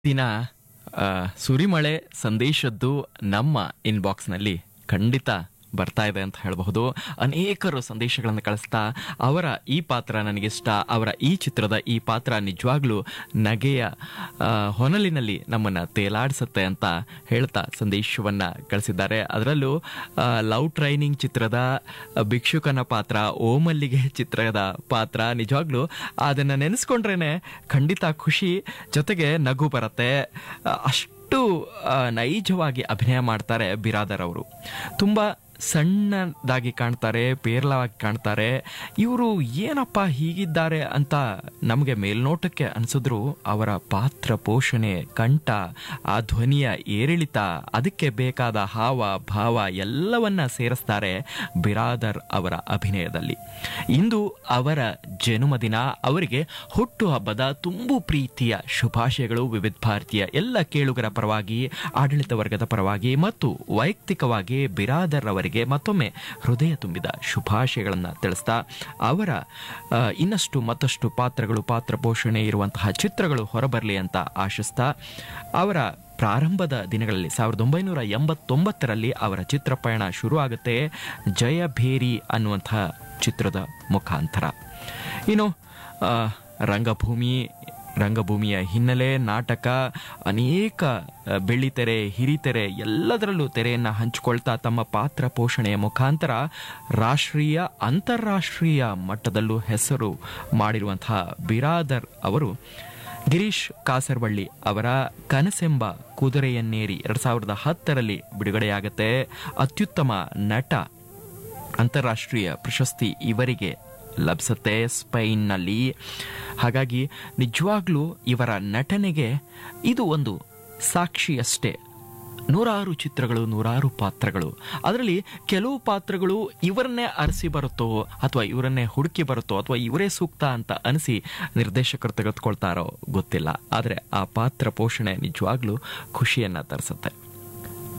ದಿನ ಆ, ಸುರಿಮಳೆ ಸಂದೇಶದ್ದು ನಮ್ಮ ಇನ್ಬಾಕ್ಸ್ನಲ್ಲಿ ಖಂಡಿತ ಬರ್ತಾ ಇದೆ ಅಂತ ಹೇಳಬಹುದು ಅನೇಕರು ಸಂದೇಶಗಳನ್ನು ಕಳಿಸ್ತಾ ಅವರ ಈ ಪಾತ್ರ ನನಗಿಷ್ಟ ಅವರ ಈ ಚಿತ್ರದ ಈ ಪಾತ್ರ ನಿಜವಾಗ್ಲೂ ನಗೆಯ ಆ, ಹೊನಲಿನಲ್ಲಿ ನಮ್ಮನ್ನ ತೇಲಾಡಿಸುತ್ತೆ ಅಂತ ಹೇಳ್ತಾ ಸಂದೇಶವನ್ನ ಕಳಿಸಿದ್ದಾರೆ ಅದರಲ್ಲೂ ಆ, ಲವ್ ಟ್ರೈನಿಂಗ್ ಚಿತ್ರದ ಭಿಕ್ಷುಕನ ಪಾತ್ರ ಓಮಲ್ಲಿಗೆ ಚಿತ್ರದ ಪಾತ್ರ ನಿಜವಾಗ್ಲೂ ಅದನ್ನ ನೆನೆಸ್ಕೊಂಡ್ರೇನೆ ಖಂಡಿತ ಖುಷಿ ಜೊತೆಗೆ ನಗು ಬರುತ್ತೆ ಆ, ಅಷ್ಟು ಆ, ನೈಜವಾಗಿ ಅಭಿನಯ ಮಾಡ್ತಾರೆ ಬಿರಾದರ್ ಅವರು ತುಂಬಾ ಸಣ್ಣದಾಗಿ ಕಾಣ್ತಾರೆ ಪೇರ್ಲವಾಗಿ ಕಾಣ್ತಾರೆ ಇವರು ಏನಪ್ಪ ಹೀಗಿದ್ದಾರೆ ಅಂತ ನಮಗೆ ಮೇಲ್ನೋಟಕ್ಕೆ ಅನ್ಸಿದ್ರು ಅವರ ಪಾತ್ರ ಪೋಷಣೆ ಕಂಠ ಆ ಧ್ವನಿಯ ಏರಿಳಿತ ಅದಕ್ಕೆ ಬೇಕಾದ ಹಾವ ಭಾವ ಎಲ್ಲವನ್ನ ಸೇರಿಸ್ತಾರೆ ಬಿರಾದರ್ ಅವರ ಅಭಿನಯದಲ್ಲಿ ಇಂದು ಅವರ ಜನ್ಮದಿನ ಅವರಿಗೆ ಹುಟ್ಟುಹಬ್ಬದ ತುಂಬು ಪ್ರೀತಿಯ ಶುಭಾಶಯಗಳು ವಿವಿಧ ಭಾರತೀಯ ಎಲ್ಲ ಕೇಳುಗರ ಪರವಾಗಿ ಆಡಳಿತ ವರ್ಗದ ಪರವಾಗಿ ಮತ್ತು ವೈಯಕ್ತಿಕವಾಗಿ ಬಿರಾದರ್ ಅವರಿಗೆ ಮತ್ತೊಮ್ಮೆ ಹೃದಯ ತುಂಬಿದ ಶುಭಾಶಯಗಳನ್ನ ತಿಳಿಸ್ತಾ ಅವರ ಆ, ಇನ್ನಷ್ಟು ಮತ್ತಷ್ಟು ಪಾತ್ರಗಳು ಪಾತ್ರ ಪೋಷಣೆ ಇರುವಂತಹ ಚಿತ್ರಗಳು ಹೊರಬರಲಿ ಅಂತ ಆಶಿಸ್ತಾ ಅವರ ಪ್ರಾರಂಭದ ದಿನಗಳಲ್ಲಿ ಸಾವಿರದ ಒಂಬೈನೂರ ಎಂಬತ್ತೊಂಬತ್ತರಲ್ಲಿ ಅವರ ಚಿತ್ರಪಯಣ ಶುರು ಆಗುತ್ತೆ ಜಯ ಭೇರಿ ಅನ್ನುವಂತಹ ಚಿತ್ರದ ಮುಖಾಂತರ ಇನ್ನು ಆ, ರಂಗಭೂಮಿ ರಂಗಭೂಮಿಯ ಹಿನ್ನೆಲೆ ನಾಟಕ ಅನೇಕ ಆ, ಬೆಳ್ಳಿತೆರೆ ಹಿರಿತೆರೆ ಎಲ್ಲದರಲ್ಲೂ ತೆರೆಯನ್ನು ಹಂಚಿಕೊಳ್ತಾ ತಮ್ಮ ಪಾತ್ರ ಪೋಷಣೆಯ ಮುಖಾಂತರ ರಾಷ್ಟ್ರೀಯ ಅಂತಾರಾಷ್ಟ್ರೀಯ ಮಟ್ಟದಲ್ಲೂ ಹೆಸರು ಮಾಡಿರುವಂತಹ ಬಿರಾದರ್ ಅವರು ಗಿರೀಶ್ ಕಾಸರವಳ್ಳಿ ಅವರ ಕನಸೆಂಬ ಕುದುರೆಯನ್ನೇರಿ ಎರಡ್ ಸಾವಿರದ ಹತ್ತರಲ್ಲಿ ಬಿಡುಗಡೆಯಾಗುತ್ತೆ ಅತ್ಯುತ್ತಮ ನಟ ಅಂತಾರಾಷ್ಟ್ರೀಯ ಪ್ರಶಸ್ತಿ ಇವರಿಗೆ ಲಭಿಸುತ್ತೆ ಸ್ಪೈನ್ನಲ್ಲಿ ಹಾಗಾಗಿ ನಿಜವಾಗ್ಲೂ ಇವರ ನಟನೆಗೆ ಇದು ಒಂದು ಸಾಕ್ಷಿಯಷ್ಟೇ ನೂರಾರು ಚಿತ್ರಗಳು ನೂರಾರು ಪಾತ್ರಗಳು ಅದರಲ್ಲಿ ಕೆಲವು ಪಾತ್ರಗಳು ಇವರನ್ನೇ ಅರಸಿ ಬರುತ್ತೋ ಅಥವಾ ಇವರನ್ನೇ ಹುಡುಕಿ ಬರುತ್ತೋ ಅಥವಾ ಇವರೇ ಸೂಕ್ತ ಅಂತ ಅನಿಸಿ ನಿರ್ದೇಶಕರು ತೆಗೆದುಕೊಳ್ತಾರೋ ಗೊತ್ತಿಲ್ಲ ಆದರೆ ಆ ಪಾತ್ರ ಪೋಷಣೆ ನಿಜವಾಗ್ಲೂ ಖುಷಿಯನ್ನ ತರಿಸುತ್ತೆ